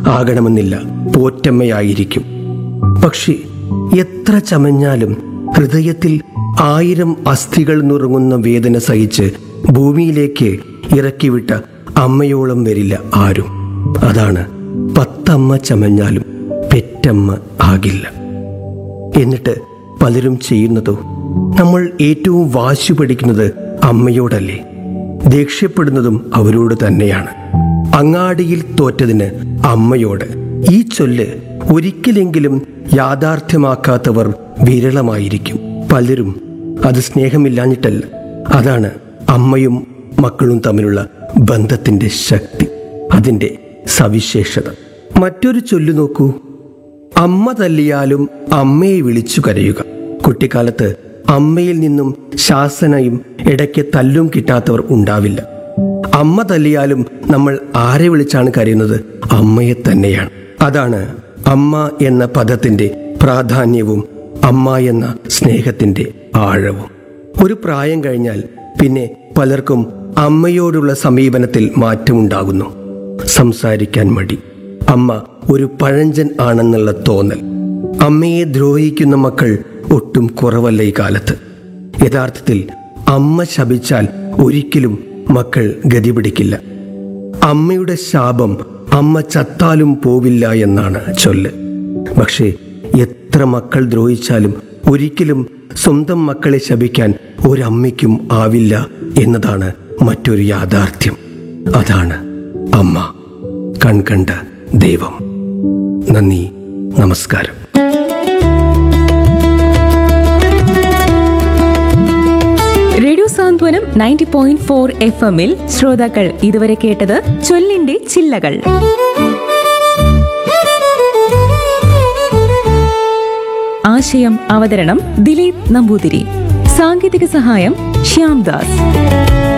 ആകണമെന്നില്ല പോറ്റമ്മയായിരിക്കും പക്ഷേ എത്ര ചമഞ്ഞാലും ഹൃദയത്തിൽ ആയിരം അസ്ഥികൾ നുറുങ്ങുന്ന വേദന സഹിച്ച് ഭൂമിയിലേക്ക് ഇറക്കിവിട്ട അമ്മയോളം വരില്ല ആരും അതാണ് പത്തമ്മ ചമഞ്ഞാലും പെറ്റമ്മ ആകില്ല എന്നിട്ട് പലരും ചെയ്യുന്നതോ നമ്മൾ ഏറ്റവും വാശി പഠിക്കുന്നത് അമ്മയോടല്ലേ ദേഷ്യപ്പെടുന്നതും അവരോട് തന്നെയാണ് അങ്ങാടിയിൽ തോറ്റതിന് അമ്മയോട് ഈ ചൊല്ല് ഒരിക്കലെങ്കിലും യാഥാർത്ഥ്യമാക്കാത്തവർ വിരളമായിരിക്കും പലരും അത് സ്നേഹമില്ലാഞ്ഞിട്ടല്ല അതാണ് അമ്മയും മക്കളും തമ്മിലുള്ള ബന്ധത്തിന്റെ ശക്തി അതിന്റെ സവിശേഷത മറ്റൊരു ചൊല്ലു നോക്കൂ അമ്മ തല്ലിയാലും അമ്മയെ വിളിച്ചു കരയുക കുട്ടിക്കാലത്ത് അമ്മയിൽ നിന്നും ശാസനയും ഇടയ്ക്ക് തല്ലും കിട്ടാത്തവർ ഉണ്ടാവില്ല അമ്മ തല്ലിയാലും നമ്മൾ ആരെ വിളിച്ചാണ് കരയുന്നത് അമ്മയെ തന്നെയാണ് അതാണ് അമ്മ എന്ന പദത്തിന്റെ പ്രാധാന്യവും അമ്മ എന്ന സ്നേഹത്തിന്റെ ആഴവും ഒരു പ്രായം കഴിഞ്ഞാൽ പിന്നെ പലർക്കും അമ്മയോടുള്ള സമീപനത്തിൽ മാറ്റമുണ്ടാകുന്നു സംസാരിക്കാൻ മടി അമ്മ ഒരു പഴഞ്ചൻ ആണെന്നുള്ള തോന്നൽ അമ്മയെ ദ്രോഹിക്കുന്ന മക്കൾ ഒട്ടും കുറവല്ല ഈ കാലത്ത് യഥാർത്ഥത്തിൽ അമ്മ ശപിച്ചാൽ ഒരിക്കലും മക്കൾ ഗതി പിടിക്കില്ല അമ്മയുടെ ശാപം അമ്മ ചത്താലും പോവില്ല എന്നാണ് ചൊല്ല് പക്ഷേ എത്ര മക്കൾ ദ്രോഹിച്ചാലും ഒരിക്കലും സ്വന്തം മക്കളെ ശപിക്കാൻ ഒരമ്മയ്ക്കും ആവില്ല എന്നതാണ് മറ്റൊരു യാഥാർത്ഥ്യം അതാണ് അമ്മ കൺകണ്ട ദൈവം നന്ദി നമസ്കാരം radio Santhwanam ninety point four F എമ്മിൽ ശ്രോതാക്കൾ ഇതുവരെ കേട്ടത് ചൊല്ലിന്റെ ചില്ലകൾ ആശയം അവതരണം ദിലീപ് നമ്പൂതിരി സാങ്കേതിക സഹായം ശ്യാംദാസ്